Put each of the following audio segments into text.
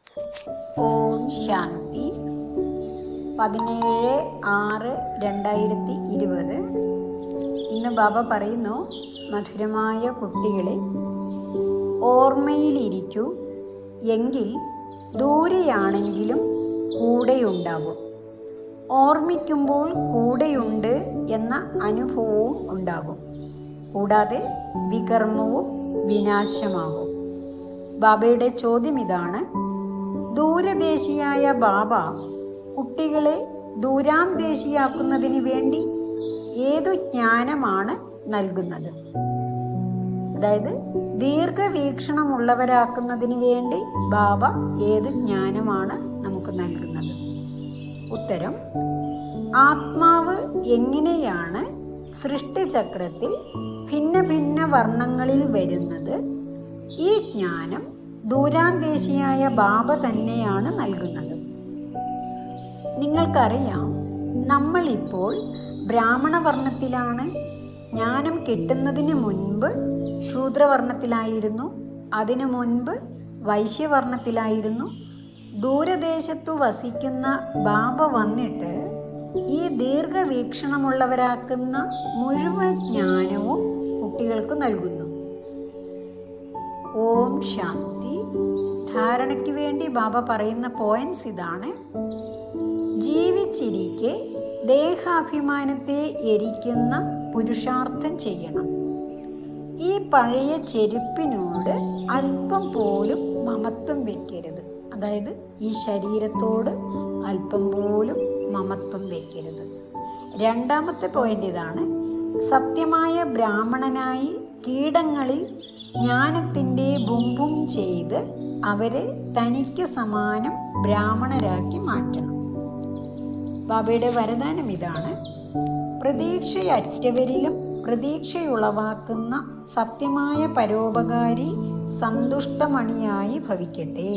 ഓം ശാന്തി പതിനേഴ് ആറ് രണ്ടായിരത്തി ഇരുപത് ഇന്ന് ബാബ പറയുന്നു മധുരമായ കുട്ടികളെ ഓർമ്മയിലിരിക്കൂ എങ്കിൽ ദൂരെയാണെങ്കിലും കൂടെയുണ്ടാകും ഓർമ്മിക്കുമ്പോൾ കൂടെയുണ്ട് എന്ന അനുഭവവും ഉണ്ടാകും കൂടാതെ വികർമ്മവും വിനാശമാകും ബാബയുടെ ചോദ്യം ഇതാണ് ദൂരദേശിയായ ബാബ കുട്ടികളെ ദൂരാന്തേശിയാക്കുന്നതിന് വേണ്ടി ഏതു ജ്ഞാനമാണ് നൽകുന്നത് അതായത് ദീർഘവീക്ഷണമുള്ളവരാക്കുന്നതിന് വേണ്ടി ബാബ ഏത് ജ്ഞാനമാണ് നമുക്ക് നൽകുന്നത് ഉത്തരം ആത്മാവ് എങ്ങനെയാണ് സൃഷ്ടിചക്രത്തിൽ ഭിന്ന ഭിന്ന വർണ്ണങ്ങളിൽ വരുന്നത് ഈ ജ്ഞാനം ദൂരാന്തേശിയായ ബാബ തന്നെയാണ് നൽകുന്നത് നിങ്ങൾക്കറിയാം നമ്മളിപ്പോൾ ബ്രാഹ്മണവർണ്ണത്തിലാണ് ജ്ഞാനം കിട്ടുന്നതിന് മുൻപ് ശൂദ്രവർണ്ണത്തിലായിരുന്നു അതിനു മുൻപ് വൈശ്യവർണ്ണത്തിലായിരുന്നു ദൂരദേശത്തു വസിക്കുന്ന ബാബ വന്നിട്ട് ഈ ദീർഘവീക്ഷണമുള്ളവരാക്കുന്ന മുഴുവൻ ജ്ഞാനവും കുട്ടികൾക്ക് നൽകുന്നു ഓം ശാന്തി ധാരണയ്ക്ക് വേണ്ടി ബാബ പറയുന്ന പോയിന്റ്സ് ഇതാണ് ജീവിച്ചിരിക്കെ ദേഹാഭിമാനത്തെ എരിക്കുന്ന പുരുഷാർത്ഥം ചെയ്യണം ഈ പഴയ ചെരുപ്പിനോട് അല്പം പോലും മമത്വം വെക്കരുത് അതായത് ഈ ശരീരത്തോട് അല്പം പോലും മമത്വം വെക്കരുത് രണ്ടാമത്തെ പോയിന്റ് ഇതാണ് സത്യമായ ബ്രാഹ്മണനായി കീടങ്ങളിൽ ജ്ഞാനത്തിൻ്റെ ബുംബും ചെയ്ത് അവരെ തനിക്ക് സമാനം ബ്രാഹ്മണരാക്കി മാറ്റണം ബാബയുടെ വരദാനം ഇതാണ് പ്രതീക്ഷയറ്റവരിലും പ്രതീക്ഷയുളവാക്കുന്ന സത്യമായ പരോപകാരി സന്തുഷ്ടമണിയായി ഭവിക്കട്ടെ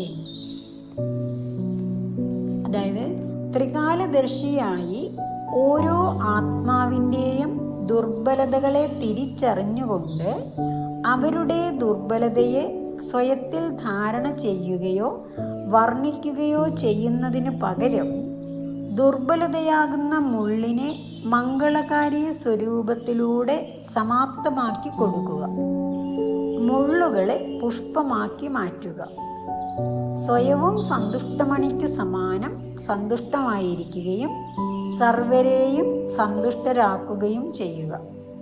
അതായത് ത്രികാലദർശിയായി ഓരോ ആത്മാവിൻ്റെയും ദുർബലതകളെ തിരിച്ചറിഞ്ഞുകൊണ്ട് അവരുടെ ദുർബലതയെ സ്വയത്തിൽ ധാരണ ചെയ്യുകയോ വർണ്ണിക്കുകയോ ചെയ്യുന്നതിന് പകരം ദുർബലതയാകുന്ന മുള്ളിനെ മംഗളകാരി സ്വരൂപത്തിലൂടെ സമാപ്തമാക്കി കൊടുക്കുക മുള്ളുകളെ പുഷ്പമാക്കി മാറ്റുക സ്വയവും സന്തുഷ്ടമണിക്കു സമാനം സന്തുഷ്ടമായിരിക്കുകയും സർവരെയും സന്തുഷ്ടരാക്കുകയും ചെയ്യുക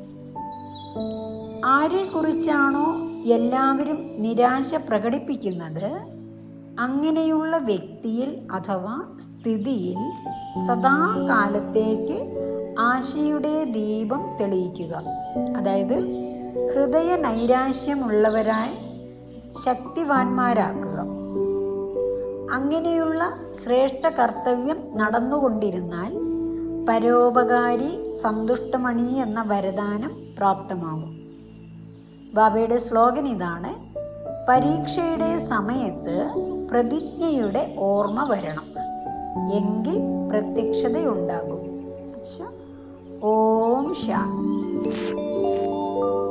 ആരെക്കുറിച്ചാണോ എല്ലാവരും നിരാശ പ്രകടിപ്പിക്കുന്നത് അങ്ങനെയുള്ള വ്യക്തിയിൽ അഥവാ സ്ഥിതിയിൽ സദാകാലത്തേക്ക് ആശയുടെ ദീപം തെളിയിക്കുക അതായത് ഹൃദയ നൈരാശ്യമുള്ളവരായി ശക്തിവാന്മാരാക്കുക അങ്ങനെയുള്ള ശ്രേഷ്ഠ കർത്തവ്യം നടന്നുകൊണ്ടിരുന്നാൽ പരോപകാരി സന്തുഷ്ടമണി എന്ന വരദാനം പ്രാപ്തമാകും ബാബയുടെ സ്ലോഗൻ ഇതാണ് പരീക്ഷയുടെ സമയത്ത് പ്രതിജ്ഞയുടെ ഓർമ്മ വരണം എങ്കിൽ പ്രത്യക്ഷതയുണ്ടാകും അച്ഛാ ഓം ശാന്തി